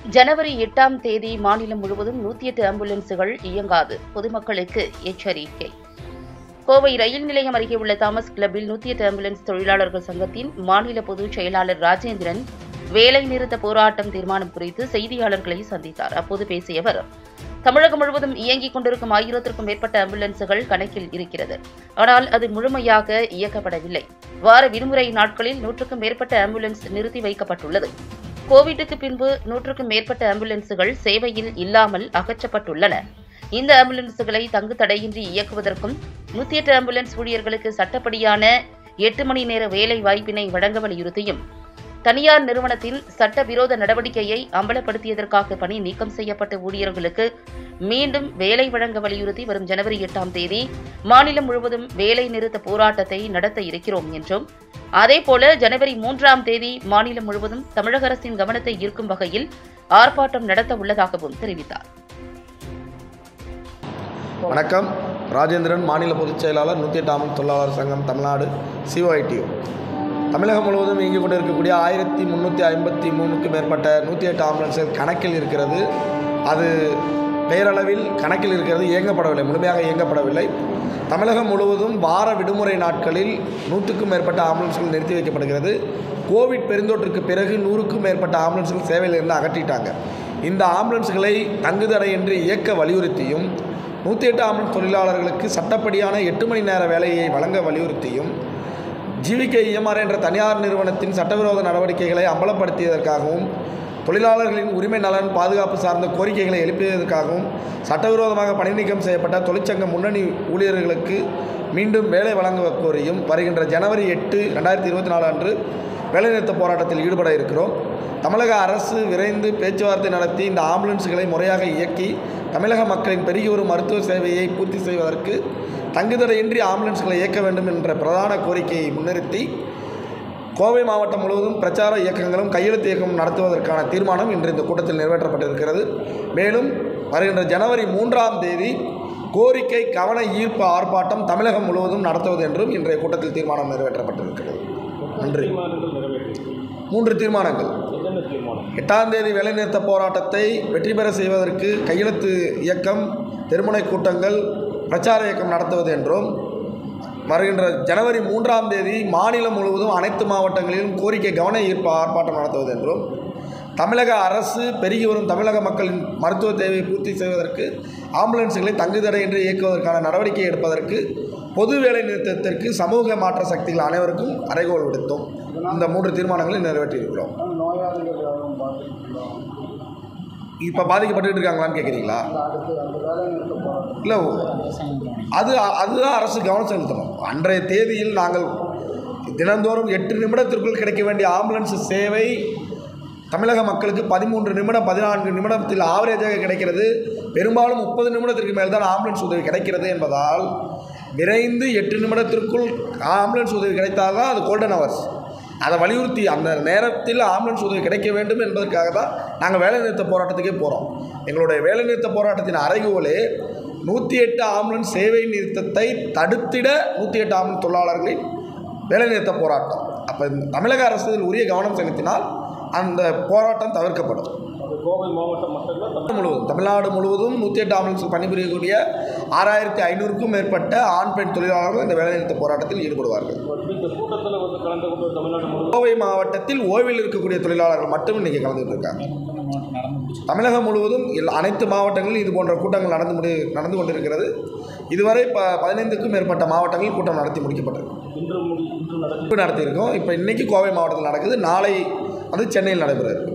ஜனவரி எட்டாம் தேதி மாநிலம் முழுவதும் நூத்தி எட்டு ஆம்புலன்ஸுகள் இயங்காது பொதுமக்களுக்கு எச்சரிக்கை கோவை ரயில் நிலையம் அருகே உள்ள தாமஸ் கிளப்பில் நூத்தி எட்டு ஆம்புலன்ஸ் தொழிலாளர்கள் சங்கத்தின் மாநில பொதுச் செயலாளர் ராஜேந்திரன் வேலை நிறுத்த போராட்டம் தீர்மானம் குறித்து செய்தியாளர்களை சந்தித்தார் அப்போது பேசிய அவர் தமிழகம் முழுவதும் இயங்கிக் கொண்டிருக்கும் ஆயிரத்திற்கும் மேற்பட்ட ஆம்புலன்ஸுகள் கணக்கில் இருக்கிறது ஆனால் அது முழுமையாக இயக்கப்படவில்லை வார விடுமுறை நாட்களில் நூற்றுக்கும் மேற்பட்ட ஆம்புலன்ஸ் நிறுத்தி வைக்கப்பட்டுள்ளது கோவிட்டுக்கு பின்பு நூற்றுக்கும் மேற்பட்ட ஆம்புலன்ஸுகள் சேவையில் இல்லாமல் அகற்றப்பட்டுள்ளன இந்த ஆம்புலன்ஸுகளை தங்கு தடையின்றி இயக்குவதற்கும் நூத்தி எட்டு ஆம்புலன்ஸ் ஊழியர்களுக்கு சட்டப்படியான எட்டு மணி நேர வேலை வாய்ப்பினை வழங்க வலியுறுத்தியும் தனியார் நிறுவனத்தின் சட்டவிரோத நடவடிக்கையை அம்பலப்படுத்தியதற்காக பணி நீக்கம் செய்யப்பட்ட ஊழியர்களுக்கு மீண்டும் வேலை வழங்க வலியுறுத்தி வரும் ஜனவரி எட்டாம் தேதி மாநிலம் முழுவதும் வேலை நிறுத்த போராட்டத்தை நடத்த இருக்கிறோம் என்றும் அதேபோல ஜனவரி மூன்றாம் தேதி மாநிலம் முழுவதும் தமிழக அரசின் கவனத்தை ஈர்க்கும் வகையில் ஆர்ப்பாட்டம் நடத்த உள்ளதாகவும் தெரிவித்தார் வணக்கம் ராஜேந்திரன் மாநில பொதுச் செயலாளர் நூற்றி எட்டாம் தொழிலாளர் சங்கம் தமிழ்நாடு சிஓஐடி தமிழகம் முழுவதும் இயங்கிக் கொண்டிருக்கக்கூடிய ஆயிரத்தி முந்நூற்றி ஐம்பத்தி மூணுக்கும் மேற்பட்ட நூற்றி எட்டு ஆம்புலன்ஸ்கள் கணக்கில் இருக்கிறது அது பெயரளவில் கணக்கில் இருக்கிறது இயங்கப்படவில்லை முழுமையாக இயங்கப்படவில்லை தமிழகம் முழுவதும் வார விடுமுறை நாட்களில் நூற்றுக்கும் மேற்பட்ட ஆம்புலன்ஸ்கள் நிறுத்தி வைக்கப்படுகிறது கோவிட் பெருந்தொற்றுக்கு பிறகு நூறுக்கும் மேற்பட்ட ஆம்புலன்ஸ்கள் சேவையிலிருந்து அகற்றிட்டாங்க இந்த ஆம்புலன்ஸ்களை தங்குதடையின்றி இயக்க வலியுறுத்தியும் நூற்றி எட்டு ஆம்புலன்ஸ் தொழிலாளர்களுக்கு சட்டப்படியான எட்டு மணி நேர வேலையை வழங்க வலியுறுத்தியும் ஜிவிகே இஎம்ஆர் என்ற தனியார் நிறுவனத்தின் சட்டவிரோத நடவடிக்கைகளை அம்பலப்படுத்தியதற்காகவும் தொழிலாளர்களின் உரிமை நலன் பாதுகாப்பு சார்ந்த கோரிக்கைகளை எழுப்பியதற்காகவும் சட்டவிரோதமாக பணி நீக்கம் செய்யப்பட்ட தொழிற்சங்க முன்னணி ஊழியர்களுக்கு மீண்டும் வேலை வழங்க கோரியும் வருகின்ற ஜனவரி எட்டு ரெண்டாயிரத்தி இருபத்தி நாலு அன்று வேலைநிறுத்த போராட்டத்தில் ஈடுபட இருக்கிறோம் தமிழக அரசு விரைந்து பேச்சுவார்த்தை நடத்தி இந்த ஆம்புலன்ஸ்களை முறையாக இயக்கி தமிழக மக்களின் பெருகி வரும் மருத்துவ சேவையை பூர்த்தி செய்வதற்கு தங்குதடையின்றி ஆம்புலன்ஸ்களை இயக்க வேண்டும் என்ற பிரதான கோரிக்கையை முன்னிறுத்தி கோவை மாவட்டம் முழுவதும் பிரச்சார இயக்கங்களும் கையெழுத்து இயக்கம் நடத்துவதற்கான தீர்மானம் இன்று இந்த கூட்டத்தில் நிறைவேற்றப்பட்டிருக்கிறது மேலும் வருகின்ற ஜனவரி மூன்றாம் தேதி கோரிக்கை கவன ஈர்ப்பு ஆர்ப்பாட்டம் தமிழகம் முழுவதும் நடத்துவது என்றும் இன்றைய கூட்டத்தில் தீர்மானம் நிறைவேற்றப்பட்டிருக்கிறது நன்றி மூன்று தீர்மானங்கள் எட்டாம் தேதி வேலைநிறுத்த போராட்டத்தை வெற்றி பெற செய்வதற்கு கையெழுத்து இயக்கம் தெருமுனை கூட்டங்கள் பிரச்சார இயக்கம் நடத்துவது என்றும் வருகின்ற ஜனவரி மூன்றாம் தேதி மாநிலம் முழுவதும் அனைத்து மாவட்டங்களிலும் கோரிக்கை கவன ஈர்ப்பு ஆர்ப்பாட்டம் நடத்துவது என்றும் தமிழக அரசு பெருகி வரும் தமிழக மக்களின் மருத்துவ தேவையை பூர்த்தி செய்வதற்கு ஆம்புலன்ஸ்களை தங்குதடையின்றி இயக்குவதற்கான நடவடிக்கை எடுப்பதற்கு பொது வேலை நிறுத்தத்திற்கு சமூக மாற்ற சக்திகள் அனைவருக்கும் அறைகோல் விடுத்தோம் இந்த மூன்று தீர்மானங்களை நிறைவேற்றியிருக்கிறோம் நோயாளிகள் யாரும் பாதிக்கப்பட்டா இப்போ பாதிக்கப்பட்டு இருக்காங்களான்னு கேட்குறீங்களா அடுத்து அந்த வேலை நிறுத்த போராட்டம் இல்லை அது அதுதான் அரசு கவனம் செலுத்தணும் அன்றைய தேதியில் நாங்கள் தினந்தோறும் எட்டு நிமிடத்திற்குள் கிடைக்க வேண்டிய ஆம்புலன்ஸ் சேவை தமிழக மக்களுக்கு பதிமூன்று நிமிடம் பதினான்கு நிமிடத்தில் ஆவரேஜாக கிடைக்கிறது பெரும்பாலும் முப்பது நிமிடத்திற்கு மேல் தான் ஆம்புலன்ஸ் உதவி கிடைக்கிறது என்பதால் விரைந்து எட்டு நிமிடத்திற்குள் ஆம்புலன்ஸ் உதவி கிடைத்தால் தான் அது கோல்டன் ஹவர்ஸ் அதை வலியுறுத்தி அந்த நேரத்தில் ஆம்புலன்ஸ் உதவி கிடைக்க வேண்டும் என்பதற்காக தான் நாங்கள் வேலைநிறுத்த போராட்டத்துக்கே போகிறோம் எங்களுடைய வேலைநிறுத்த போராட்டத்தின் அறைகோலே நூற்றி எட்டு ஆம்புலன்ஸ் சேவை நிறுத்தத்தை தடுத்திட நூற்றி எட்டு ஆம்புலன்ஸ் தொழிலாளர்களின் வேலைநிறுத்த போராட்டம் அப்போ இந்த தமிழக அரசு இதில் உரிய கவனம் செலுத்தினால் அந்த போராட்டம் தவிர்க்கப்படும் அது கோவை மாவட்டம் மட்டும் இல்லை தமிழ்நாடு முழுவதும் தமிழ்நாடு முழுவதும் நூற்றி எட்டு ஆம்புலன்ஸ் பணிபுரியக்கூடிய ஆறாயிரத்தி ஐநூறுக்கும் மேற்பட்ட ஆண் பெண் தொழிலாளர்கள் இந்த வேலைநிறுத்த போராட்டத்தில் ஈடுபடுவார்கள் இந்த கூட்டத்தில் வந்து கலந்து கொண்டு தமிழ்நாடு முழுவதும் கோவை மாவட்டத்தில் ஓய்வில் இருக்கக்கூடிய தொழிலாளர்கள் மட்டும் இன்றைக்கி கலந்துட்டு இருக்காங்க தமிழகம் முழுவதும் எல்லா- அனைத்து மாவட்டங்களிலும் இது போன்ற கூட்டங்கள் நடந்து முடி நடந்து கொண்டிருக்கிறது இதுவரை ப பதினைந்துக்கும் மேற்பட்ட மாவட்டங்களில் கூட்டம் நடத்தி முடிக்கப்பட்டது இன்று முடி இன்று நடக்கும் இப்போ நடத்தியிருக்கோம் இப்போ இன்றைக்கி கோவை மாவட்டத்தில் நடக்குது நாளை வந்து சென்னையில் நடைபெற இருக்கு